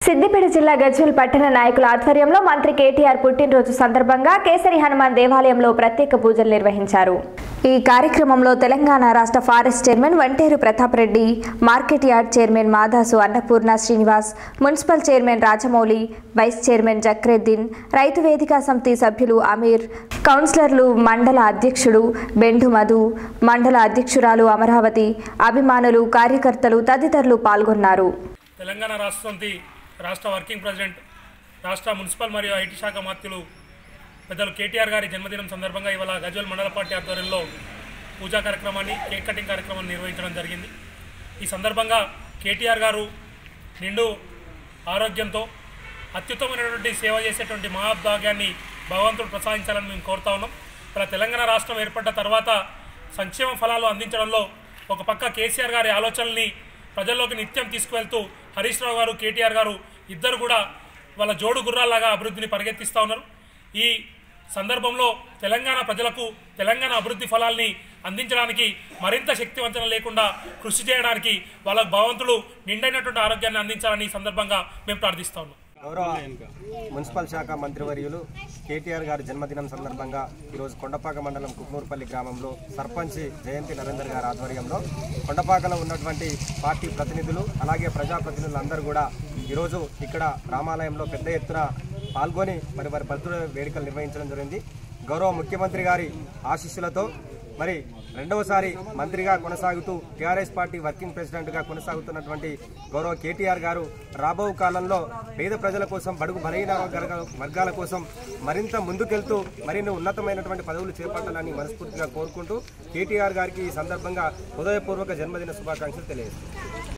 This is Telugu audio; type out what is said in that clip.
సిద్దిపేట జిల్లా గజ్వెల్ పట్టణ నాయకుల ఆధ్వర్యంలో మంత్రి కేటీఆర్ పుట్టినరోజు సందర్భంగా కేసరి హనుమాన్ దేవాలయంలో ప్రత్యేక పూజలు నిర్వహించారు ఈ కార్యక్రమంలో తెలంగాణ రాష్ట్ర forest chairman Vanteru Pratap Reddy market yard chairman Madasu Annapurna Srinivas municipal chairman Rajamouli vice chairman Zakreddin రైతు వేదిక సమితి సభ్యులు అమీర్ కౌన్సిలర్లు మండల అధ్యక్షుడు బెండు మధు మండల అధ్యక్షురాలు అమరావతి అభిమానులు కార్యకర్తలు తదితరులు పాల్గొన్నారు తెలంగాణ రాష్ట్ర సమితి రాష్ట్ర వర్కింగ్ ప్రెసిడెంట్ రాష్ట్ర మున్సిపల్ మరియు ఐటీ శాఖ మంత్రులు పెద్దలు కేటీఆర్ గారి జన్మదినం సందర్భంగా ఇవాళ గజ్వల్ మండల పార్టీ ఆధ్వర్యంలో పూజా కార్యక్రమాన్ని కేక్ కటింగ్ కార్యక్రమాన్ని నిర్వహించడం జరిగింది ఈ సందర్భంగా కేటీఆర్ గారు నిండు ఆరోగ్యంతో అత్యుత్తమైనటువంటి సేవ చేసేటువంటి మహాభాగ్యాన్ని భగవంతుడు ప్రసాదించాలని మేము కోరుతా ఉన్నాం ఇలా తెలంగాణ రాష్ట్రం ఏర్పడ్డ తర్వాత సంక్షేమ ఫలాలు అందించడంలో ఒక పక్క కేసీఆర్ గారి ఆలోచనల్ని ప్రజల్లోకి నిత్యం తీసుకువెళ్తూ హరీష్ రావు గారు కేటీఆర్ గారు ఇద్దరు కూడా వాళ్ళ జోడు గుర్రాల్లాగా అభివృద్ధిని పరిగెత్తిస్తూ ఉన్నారు ఈ సందర్భంలో తెలంగాణ ప్రజలకు తెలంగాణ అభివృద్ధి ఫలాల్ని అందించడానికి మరింత శక్తివంచన లేకుండా కృషి చేయడానికి వాళ్ళ భగవంతుడు నిండైనటువంటి ఆరోగ్యాన్ని అందించాలని ఈ సందర్భంగా మేము ప్రార్థిస్తా ఉన్నాం గౌరవ మున్సిపల్ శాఖ మంత్రివర్యులు కేటీఆర్ గారి జన్మదినం సందర్భంగా ఈరోజు కొండపాక మండలం కుక్నూరుపల్లి గ్రామంలో సర్పంచ్ జయంతి నరేందర్ గారి ఆధ్వర్యంలో కొండపాకలో ఉన్నటువంటి పార్టీ ప్రతినిధులు అలాగే ప్రజాప్రతినిధులు అందరూ కూడా ఈరోజు ఇక్కడ రామాలయంలో పెద్ద ఎత్తున పాల్గొని మరి వారి బర్త్డే వేడుకలు నిర్వహించడం జరిగింది గౌరవ ముఖ్యమంత్రి గారి ఆశీస్సులతో మరి రెండవసారి మంత్రిగా కొనసాగుతూ టీఆర్ఎస్ పార్టీ వర్కింగ్ ప్రెసిడెంట్గా కొనసాగుతున్నటువంటి గౌరవ కేటీఆర్ గారు రాబో కాలంలో పేద ప్రజల కోసం బడుగు బలహీన వర్గాల- వర్గాల కోసం మరింత ముందుకెళ్తూ మరిన్ని ఉన్నతమైనటువంటి పదవులు చేపట్టాలని మనస్ఫూర్తిగా కోరుకుంటూ కేటీఆర్ గారికి ఈ సందర్భంగా హృదయపూర్వక జన్మదిన శుభాకాంక్షలు తెలియజేస్తున్నాను